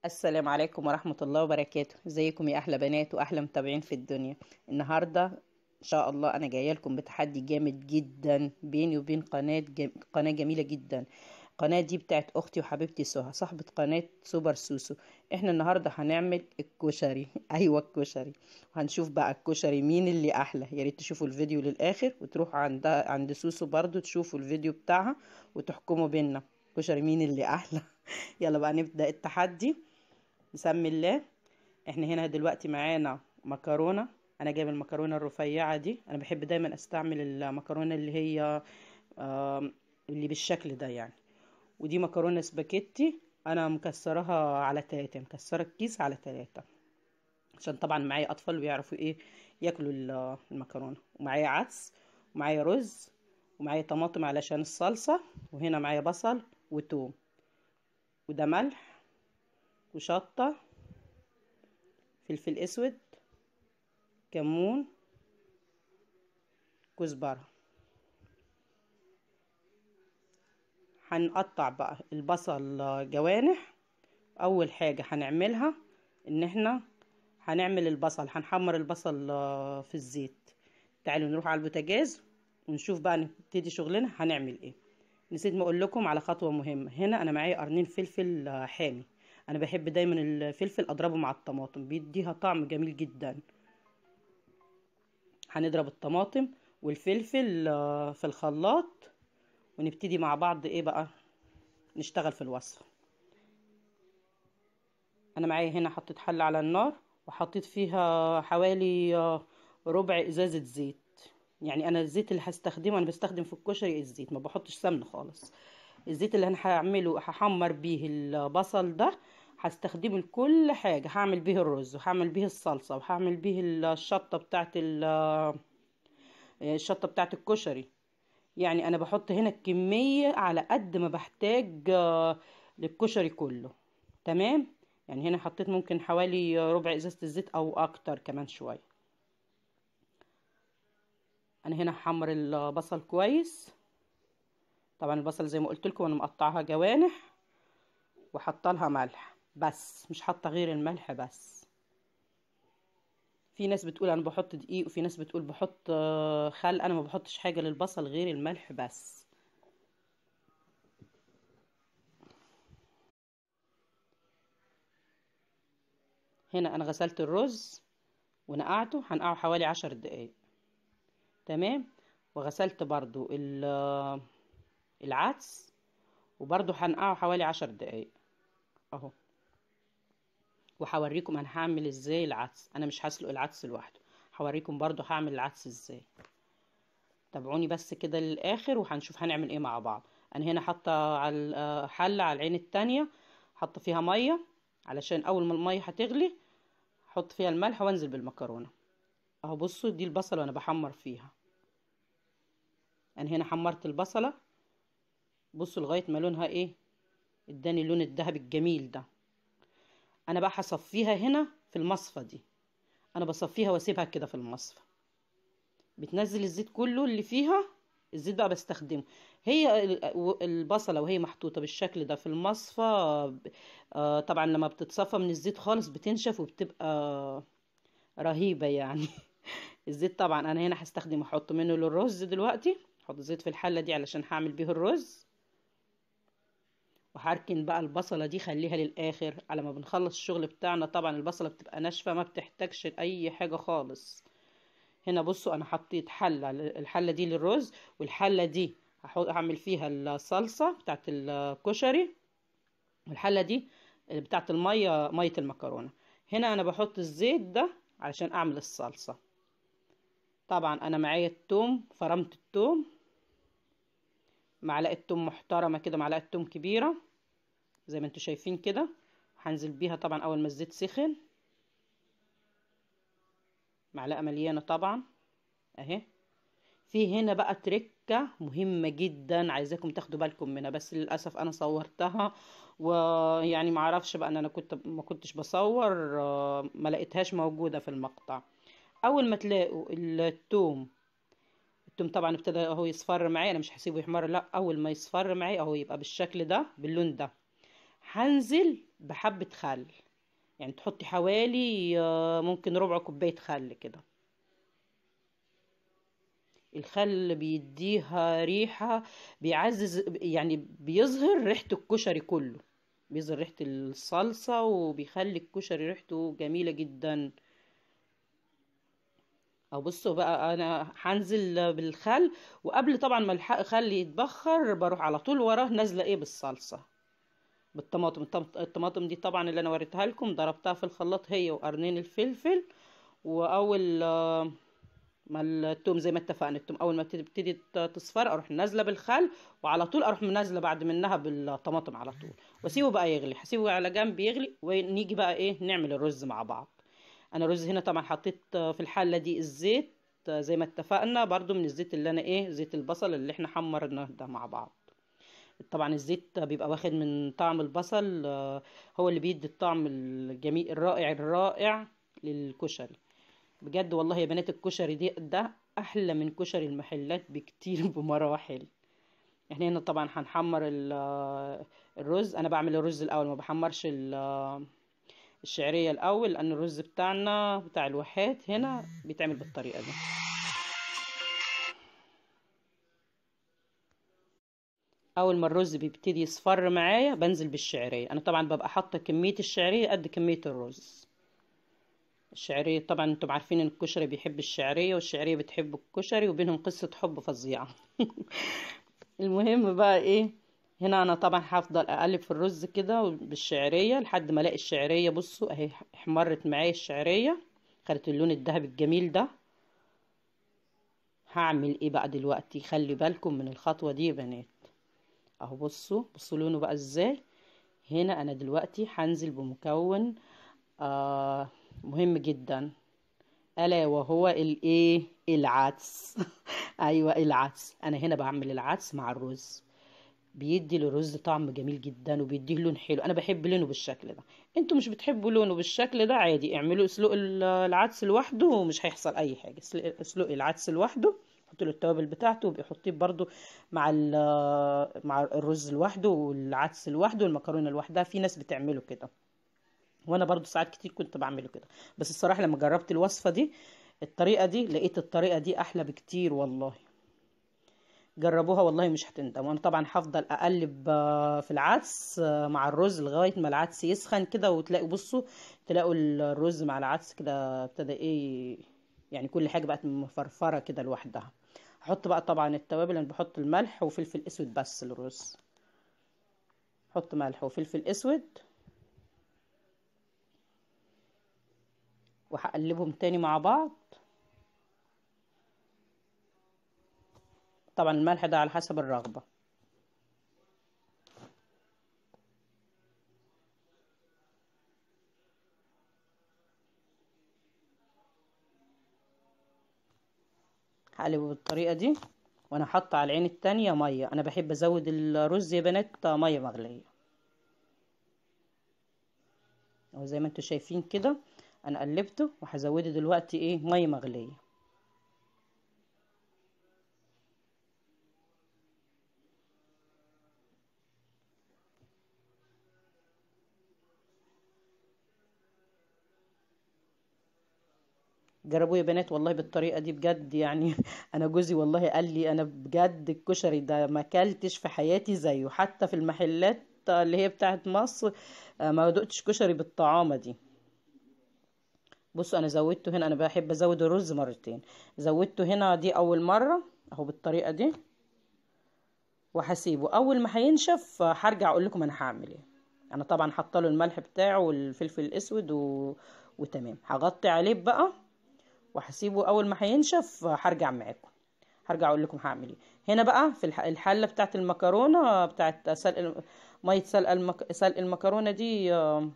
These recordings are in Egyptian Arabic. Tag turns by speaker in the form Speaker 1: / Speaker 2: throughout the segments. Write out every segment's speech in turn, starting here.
Speaker 1: السلام عليكم ورحمة الله وبركاته ازيكم يا احلى بنات واحلى متابعين في الدنيا النهاردة ان شاء الله انا جاية لكم بتحدي جامد جدا بيني وبين قناة جم... قناة جميلة جدا القناة دي بتاعت اختي وحبيبتي سهى صاحبة قناة سوبر سوسو احنا النهاردة هنعمل الكشري ايوه الكشري وهنشوف بقى الكشري مين اللي احلى يا ريت تشوفوا الفيديو للاخر وتروحوا عند عند سوسو برضو تشوفوا الفيديو بتاعها وتحكموا بينا كشري مين اللي احلى يلا بقى نبدأ التحدي بسم الله احنا هنا دلوقتي معانا مكرونه انا جايب المكرونه الرفيعه دي انا بحب دايما استعمل المكرونه اللي هي آه اللي بالشكل ده يعني ودي مكرونه سباكيتي انا مكسراها على تلاتة مكسره الكيس على تلاتة عشان طبعا معايا اطفال بيعرفوا ايه ياكلوا المكرونه ومعايا عدس ومعايا رز ومعايا طماطم علشان الصلصه وهنا معايا بصل وتوم وده ملح وشطة فلفل اسود كمون كزبرة هنقطع بقى البصل جوانح اول حاجة هنعملها ان احنا هنعمل البصل هنحمر البصل في الزيت تعالوا نروح على البوتاجاز ونشوف بقى نبتدي شغلنا هنعمل ايه نسيت ما اقول لكم على خطوة مهمة هنا انا معايا قرنين فلفل حامي انا بحب دايما الفلفل اضربه مع الطماطم بيديها طعم جميل جدا هنضرب الطماطم والفلفل في الخلاط ونبتدي مع بعض ايه بقى نشتغل في الوصفة انا معايا هنا حطيت حلة على النار وحطيت فيها حوالي ربع ازازة زيت يعني انا الزيت اللي هستخدمه انا بستخدم في الكشري الزيت ما بحطش سمن خالص الزيت اللي انا هعمله هحمر بيه البصل ده هستخدمه لكل حاجه هعمل بيه الرز وهعمل بيه الصلصه وهعمل بيه الشطه بتاعه الشطه بتاعه الكشري يعني انا بحط هنا الكميه على قد ما بحتاج للكشري كله تمام يعني هنا حطيت ممكن حوالي ربع ازازه الزيت او اكتر كمان شويه انا هنا هحمر البصل كويس طبعا البصل زي ما قلت لكم انا مقطعها جوانح وحاطه لها ملح بس مش حاطه غير الملح بس في ناس بتقول انا بحط دقيق وفي ناس بتقول بحط خل انا ما بحطش حاجه للبصل غير الملح بس هنا انا غسلت الرز ونقعته هنقعه حوالي عشر دقايق تمام وغسلت برضو العدس وبرضو هنقعه حوالي عشر دقايق اهو وهوريكم انا هعمل ازاي العدس انا مش هسلق العدس لوحده هوريكم برضو هعمل العدس ازاي تابعوني بس كده للاخر وهنشوف هنعمل ايه مع بعض انا هنا حاطه على حله على العين التانية حاطه فيها ميه علشان اول ما الميه هتغلي احط فيها الملح وانزل بالمكرونه اهو بصوا دي البصله وانا بحمر فيها انا هنا حمرت البصله بصوا لغايه ما لونها ايه اداني اللون الذهبي الجميل ده انا بقى هصفيها هنا في المصفى دي انا بصفيها واسيبها كده في المصفى بتنزل الزيت كله اللي فيها الزيت بقى بستخدمه هي البصله وهي محطوطه بالشكل ده في المصفى طبعا لما بتتصفى من الزيت خالص بتنشف وبتبقى رهيبه يعني الزيت طبعا انا هنا هستخدم احط منه للرز دلوقتي احط زيت في الحله دي علشان هعمل بيه الرز وهركن بقى البصله دي خليها للاخر على ما بنخلص الشغل بتاعنا طبعا البصله بتبقى ناشفه ما بتحتاجش اي حاجه خالص هنا بصوا انا حطيت حله الحله دي للرز والحله دي هعمل فيها الصلصه بتاعت الكشري والحله دي بتاعت الميه ميه المكرونه هنا انا بحط الزيت ده علشان اعمل الصلصه طبعا انا معايا التوم فرمت التوم معلقه توم محترمه كده معلقه توم كبيره زي ما انتوا شايفين كده هنزل بيها طبعا اول ما الزيت سخن معلقه مليانه طبعا اهي في هنا بقى تركه مهمه جدا عايزاكم تاخدوا بالكم منها بس للاسف انا صورتها ويعني ما اعرفش بقى ان انا كنت ما كنتش بصور ما لقيتهاش موجوده في المقطع اول ما تلاقوا التوم التوم طبعا ابتدى اهو يصفر معايا انا مش هسيبه يحمر لا اول ما يصفر معايا اهو يبقى بالشكل ده باللون ده هنزل بحبة خل يعني تحطي حوالي آه، ممكن ربع كوباية خل كده الخل بيديها ريحة بيعزز يعني بيظهر ريحة الكشري كله بيظهر ريحة الصلصة وبيخلي الكشري ريحته جميلة جدا او بصوا بقى انا هنزل بالخل وقبل طبعا ما الح- الخل يتبخر بروح على طول وراه نازله ايه بالصلصه بالطماطم الطم- الطماطم دي طبعا اللي انا وريتها لكم ضربتها في الخلاط هي وقرنين الفلفل واول آه، ما التوم زي ما اتفقنا التوم اول ما تبتدي ت- تصفر اروح نازله بالخل وعلى طول اروح نازله بعد منها بالطماطم على طول واسيبه بقى يغلي هسيبه على جنب يغلي ونيجي بقى ايه نعمل الرز مع بعض انا الرز هنا طبعا حطيت في الحله دي الزيت زي ما اتفقنا برضو من الزيت اللي انا ايه زيت البصل اللي احنا حمرناه ده مع بعض طبعا الزيت بيبقى واخد من طعم البصل آه، هو اللي بيدي الطعم الجميل الرائع الرائع للكشري بجد والله يا بنات الكشري دي ده احلى من كشري المحلات بكتير بمراحل احنا هنا طبعا هنحمر ال- الرز انا بعمل الرز الاول ما بحمرش ال- الشعريه الاول لان الرز بتاعنا بتاع الواحات هنا بيتعمل بالطريقه دي اول ما الرز بيبتدي يصفر معايا بنزل بالشعريه انا طبعا ببقى حاطه كميه الشعريه قد كميه الرز الشعريه طبعا انتم عارفين ان الكشري بيحب الشعريه والشعريه بتحب الكشري وبينهم قصه حب فظيعه المهم بقى ايه هنا انا طبعا هفضل اقلب في الرز كده بالشعريه لحد ما الاقي الشعريه بصوا اهي احمرت معايا الشعريه خدت اللون الذهبي الجميل ده هعمل ايه بقى دلوقتي خلي بالكم من الخطوه دي يا بنات اهو بصوا بصوا لونه بقى ازاي هنا انا دلوقتي هنزل بمكون آه مهم جدا الا وهو الايه العدس ايوه العدس انا هنا بعمل العدس مع الرز بيدي للرز طعم جميل جدا وبيديه لون حلو انا بحب لونه بالشكل ده انتوا مش بتحبوا لونه بالشكل ده عادي اعملوا اسلقوا ال- العدس لوحده ومش هيحصل اي حاجه اسلق- اسلقي العدس لوحده حطي له التوابل بتاعته وبيحطيه برضو مع ال- مع الرز لوحده والعدس لوحده والمكرونه لوحدها في ناس بتعمله كده وانا برضو ساعات كتير كنت بعمله كده بس الصراحه لما جربت الوصفه دي الطريقه دي لقيت الطريقه دي احلى بكتير والله جربوها والله مش هتندموا انا طبعا هفضل اقلب آه، في العدس آه، مع الرز لغايه ما العدس يسخن كده وتلاقوا بصوا تلاقوا الرز مع العدس كده ابتدى ايه يعني كل حاجه بقت مفرفره كده لوحدها هحط بقى طبعا التوابل انا بحط الملح وفلفل اسود بس للرز حط ملح وفلفل اسود وهقلبهم تاني مع بعض طبعا الملح ده على حسب الرغبه هقلبه بالطريقه دي وانا حاطه على العين التانية ميه انا بحب ازود الرز يا بنات ميه مغليه اهو زي ما انتوا شايفين كده انا قلبته وهزوده دلوقتي ايه ميه مغليه جربوا يا بنات والله بالطريقه دي بجد يعني انا جوزي والله قال لي انا بجد الكشري ده ما اكلتش في حياتي زيه حتى في المحلات اللي هي بتاعت مصر آه، ما دقتش كشري بالطعامه دي بصوا انا زودته هنا انا بحب ازود الرز مرتين زودته هنا دي اول مره اهو بالطريقه دي وهسيبه اول ما هينشف آه، هرجع اقول لكم انا هعمل ايه انا طبعا حاطه له الملح بتاعه والفلفل الاسود و... وتمام هغطي عليه بقى وهسيبه اول ما هينشف آه، هرجع معاكم هرجع اقول لكم هعمل ايه هنا بقى في الح- الحله بتاعت المكرونه بتاعت سلق الم- ميه سلق المك... سلق المكرونه دي آه،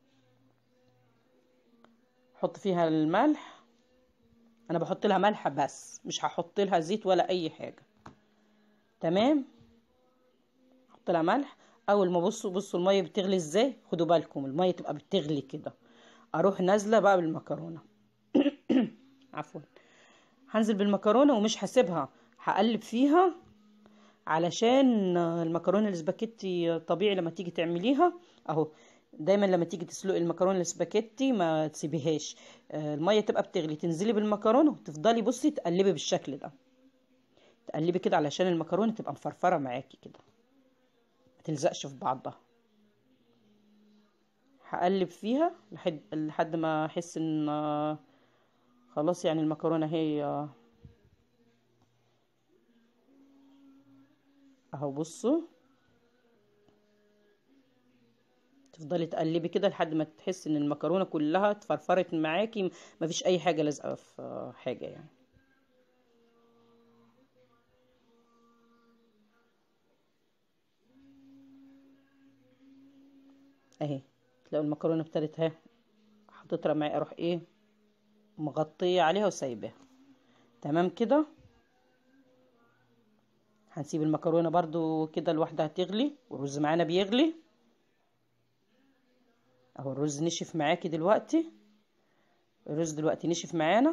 Speaker 1: حط فيها الملح انا بحط لها ملح بس مش هحط لها زيت ولا اي حاجه تمام احط لها ملح اول ما بصوا بصوا الميه بتغلي ازاي خدوا بالكم الميه تبقى بتغلي كده اروح نازله بقى بالمكرونه عفوا هنزل بالمكرونه ومش هسيبها هقلب فيها علشان المكرونه الاسباجيتي طبيعي لما تيجي تعمليها اهو دايما لما تيجي تسلقي المكرونه السباكيتي ما تسيبيهاش آه، الميه تبقى بتغلي تنزلي بالمكرونه وتفضلي بصي تقلبي بالشكل ده تقلبي كده علشان المكرونه تبقى مفرفره معاكي كده ما تلزقش في بعضها هقلب فيها لحد لحد ما احس ان آه، خلاص يعني المكرونه هي آه، اهو بصوا تفضلي تقلبي كده لحد ما تحسي ان المكرونه كلها اتفرفرت معاكي مفيش اي حاجه لازقه في حاجه يعني اهي تلاقوا المكرونه ابتدت اهي هتطرى معايا اروح ايه مغطيه عليها وسايباها تمام كده هنسيب المكرونه برضو كده لوحدها تغلي والرز معانا بيغلي اهو الرز نشف معاكي دلوقتي الرز دلوقتي نشف معانا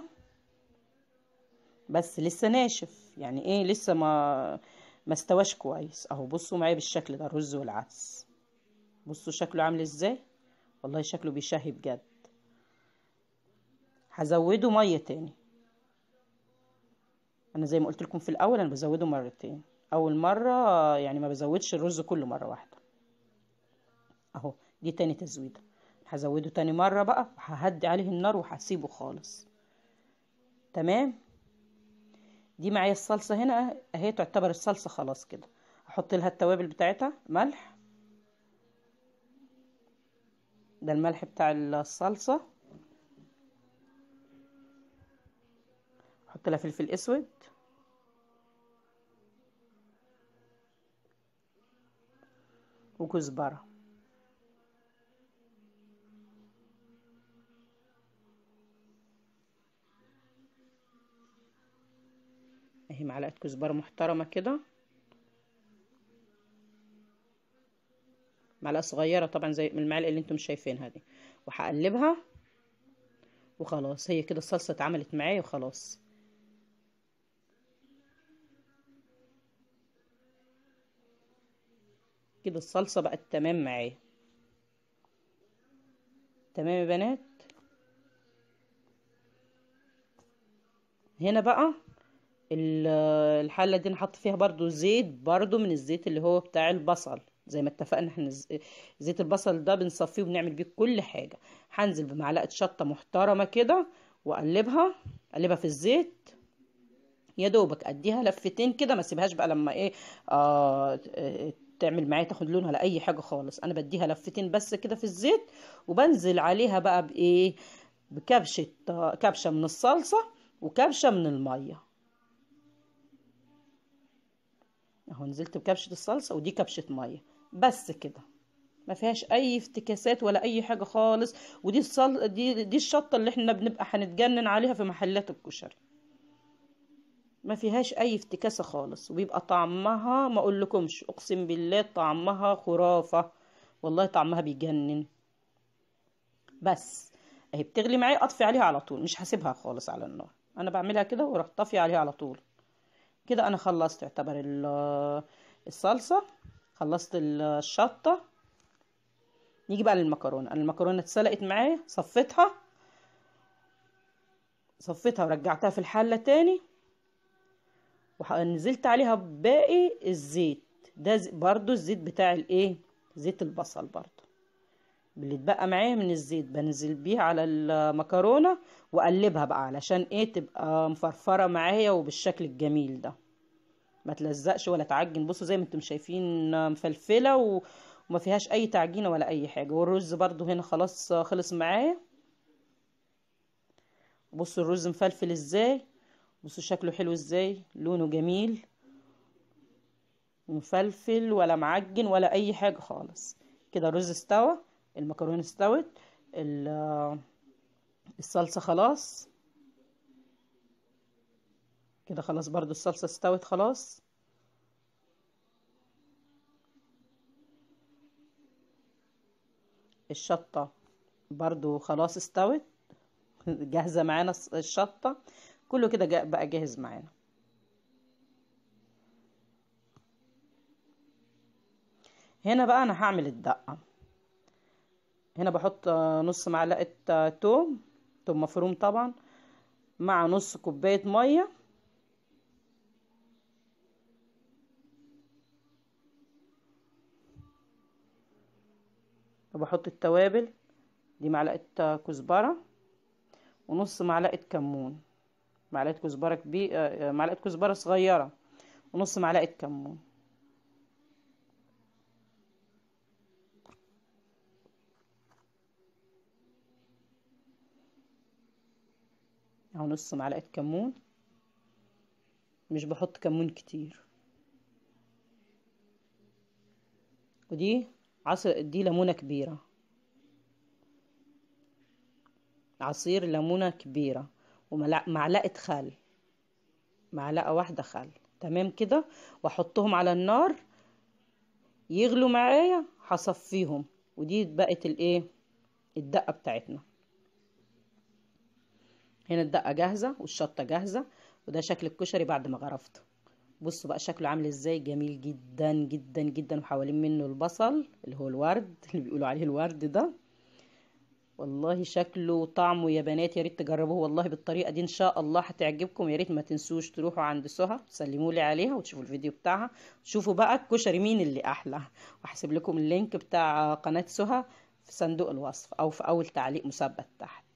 Speaker 1: بس لسه ناشف يعني ايه لسه ما ما استواش كويس اهو بصوا معايا بالشكل ده الرز والعدس بصوا شكله عامل ازاي والله شكله بيشهي بجد هزوده ميه تاني انا زي ما قلت لكم في الاول انا بزوده مرتين اول مره يعني ما بزودش الرز كله مره واحده اهو دي تاني تزويده هزوده تاني مره بقى وههدي عليه النار وهسيبه خالص تمام دي معايا الصلصه هنا اهي تعتبر الصلصه خلاص كده احط لها التوابل بتاعتها ملح ده الملح بتاع الصلصه احط لها فلفل اسود وكزبره اهي معلقه كزبره محترمه كده معلقه صغيره طبعا زي من المعلقه اللي انتم شايفينها دي وهقلبها وخلاص هي كده الصلصه اتعملت معايا وخلاص كده الصلصه بقت تمام معايا تمام يا بنات هنا بقى الحله دي نحط فيها برضو زيت برضو من الزيت اللي هو بتاع البصل زي ما اتفقنا احنا زيت البصل ده بنصفيه وبنعمل بيه كل حاجه هنزل بمعلقه شطه محترمه كده واقلبها اقلبها في الزيت يا دوبك اديها لفتين كده ما اسيبهاش بقى لما ايه آه تعمل معايا تاخد لونها لا اي حاجه خالص انا بديها لفتين بس كده في الزيت وبنزل عليها بقى بايه بكبشه كبشه من الصلصه وكبشه من الميه اهو نزلت بكبشه الصلصه ودي كبشه ميه بس كده ما فيهاش اي افتكاسات ولا اي حاجه خالص ودي الصل... دي دي الشطه اللي احنا بنبقى هنتجنن عليها في محلات الكشري ما فيهاش اي افتكاسه خالص وبيبقى طعمها ما اقولكمش اقسم بالله طعمها خرافه والله طعمها بيجنن بس اهي بتغلي معايا اطفي عليها على طول مش هسيبها خالص على النار انا بعملها كده واروح طافيه عليها على طول كده انا خلصت يعتبر الصلصه خلصت الشطه نيجي بقى للمكرونه انا المكرونه اتسلقت معايا صفيتها صفيتها ورجعتها في الحله تاني ونزلت عليها باقي الزيت ده برضو الزيت بتاع الايه زيت البصل برضو اللي اتبقى معايا من الزيت بنزل بيه على المكرونه واقلبها بقى علشان ايه تبقى مفرفره معايا وبالشكل الجميل ده ما تلزقش ولا تعجن بصوا زي ما انتم شايفين مفلفله و... وما فيهاش اي تعجينه ولا اي حاجه والرز برضو هنا خلاص خلص معايا بصوا الرز مفلفل ازاي بصوا شكله حلو ازاي لونه جميل مفلفل ولا معجن ولا اي حاجه خالص كده الرز استوى المكرونه استوت الصلصه خلاص كده خلاص برضو الصلصه استوت خلاص الشطه برضو خلاص استوت جاهزه معانا الشطه كله كده بقى جاهز معانا هنا بقى انا هعمل الدقه هنا بحط نص معلقة توم توم مفروم طبعا مع نص كوباية مية وبحط التوابل دي معلقة كزبرة ونص معلقة كمون معلقة كزبرة كبيرة معلقة كزبرة صغيرة ونص معلقة كمون اهو نص معلقة كمون مش بحط كمون كتير ودي عصر دي ليمونة كبيرة عصير ليمونة كبيرة ومعلقة خل معلقة واحدة خل تمام كده واحطهم على النار يغلوا معايا هصفيهم ودي بقت الايه الدقة بتاعتنا هنا الدقة جاهزة والشطة جاهزة وده شكل الكشري بعد ما غرفته بصوا بقى شكله عامل ازاي جميل جدا جدا جدا وحوالين منه البصل اللي هو الورد اللي بيقولوا عليه الورد ده والله شكله وطعمه يا بنات يا ريت تجربوه والله بالطريقه دي ان شاء الله هتعجبكم يا ريت ما تنسوش تروحوا عند سهى تسلموا لي عليها وتشوفوا الفيديو بتاعها تشوفوا بقى الكشري مين اللي احلى وهسيب لكم اللينك بتاع قناه سهى في صندوق الوصف او في اول تعليق مثبت تحت